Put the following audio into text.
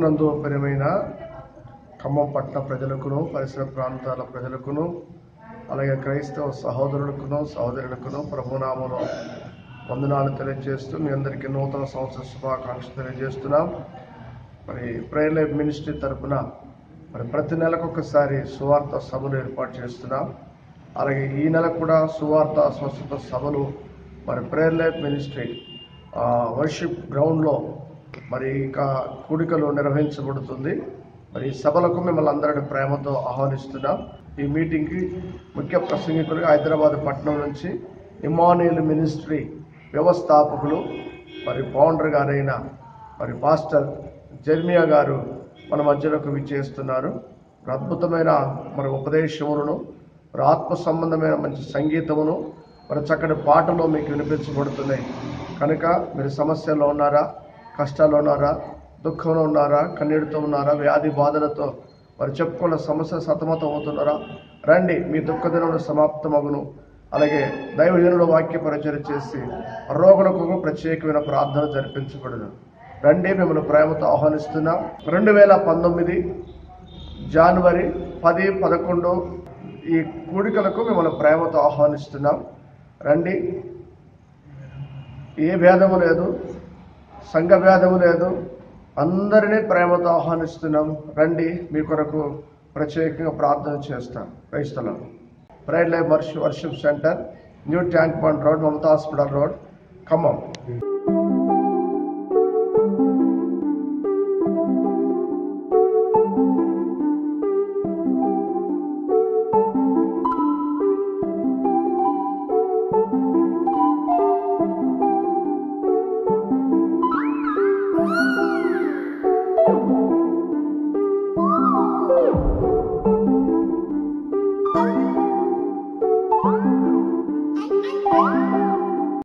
ప్రభునందు ప్రియమైన ఖమ్మం పట్టణ ప్రజలకును పరిసర ప్రాంతాల ప్రజలకును అలాగే క్రైస్తవ సహోదరులకును సహోదరులకును ప్రభునామలో వందనాలు తెలియజేస్తూ మీ అందరికీ నూతన సంవత్సర శుభాకాంక్షలు తెలియజేస్తున్నాం మరి ప్రేయర్ లైఫ్ మినిస్ట్రీ తరపున మరి ప్రతి నెలకు ఒకసారి సువార్త సభలు ఏర్పాటు చేస్తున్నాం అలాగే ఈ నెల కూడా సువార్త స్వస్థత సభలు మరి ప్రేయర్ లైఫ్ మినిస్ట్రీ వర్షిప్ గ్రౌండ్లో మరి ఇక కూడికలు నిర్వహించబడుతుంది మరి ఈ సభలకు మిమ్మల్ని అందరిని ప్రేమతో ఆహ్వానిస్తున్నాం ఈ మీటింగ్కి ముఖ్య ప్రసంగికులుగా హైదరాబాద్ పట్టణం నుంచి ఇమానియల్ మినిస్ట్రీ వ్యవస్థాపకులు మరి ఫౌండర్ గారైన మరి పాస్టర్ జర్మియా గారు మన మధ్యలోకి విచ్చేస్తున్నారు మరి అద్భుతమైన మరి ఉపదేశములను మరి ఆత్మ సంబంధమైన మంచి సంగీతమును మరి చక్కటి పాటలు మీకు వినిపించబడుతున్నాయి కనుక మీరు సమస్యల్లో ఉన్నారా కష్టాల్లో ఉన్నారా దుఃఖంలో ఉన్నారా కన్నీటితో ఉన్నారా వ్యాధి బాధలతో మరి చెప్పుకున్న సమస్య సతమతం అవుతున్నారా రండి మీ దుఃఖ దినములు సమాప్తమగును అలాగే దైవజనుడు వాక్య పరిచయం చేసి రోగులకు ప్రత్యేకమైన ప్రార్థన జరిపించబడును రండి మిమ్మల్ని ప్రేమతో ఆహ్వానిస్తున్నాం రెండు వేల పంతొమ్మిది జనవరి పది పదకొండు ఈ కూడికలకు మిమ్మల్ని ప్రేమతో ఆహ్వానిస్తున్నాం రండి ఏ భేదము లేదు సంఘ భేదము లేదు అందరినీ ప్రేమతో ఆహ్వానిస్తున్నాం రండి మీ కొరకు ప్రత్యేకంగా ప్రార్థన చేస్తాం క్రైస్తలం pride life worship worship centre new tank Bund road Mamata hospital road Khammam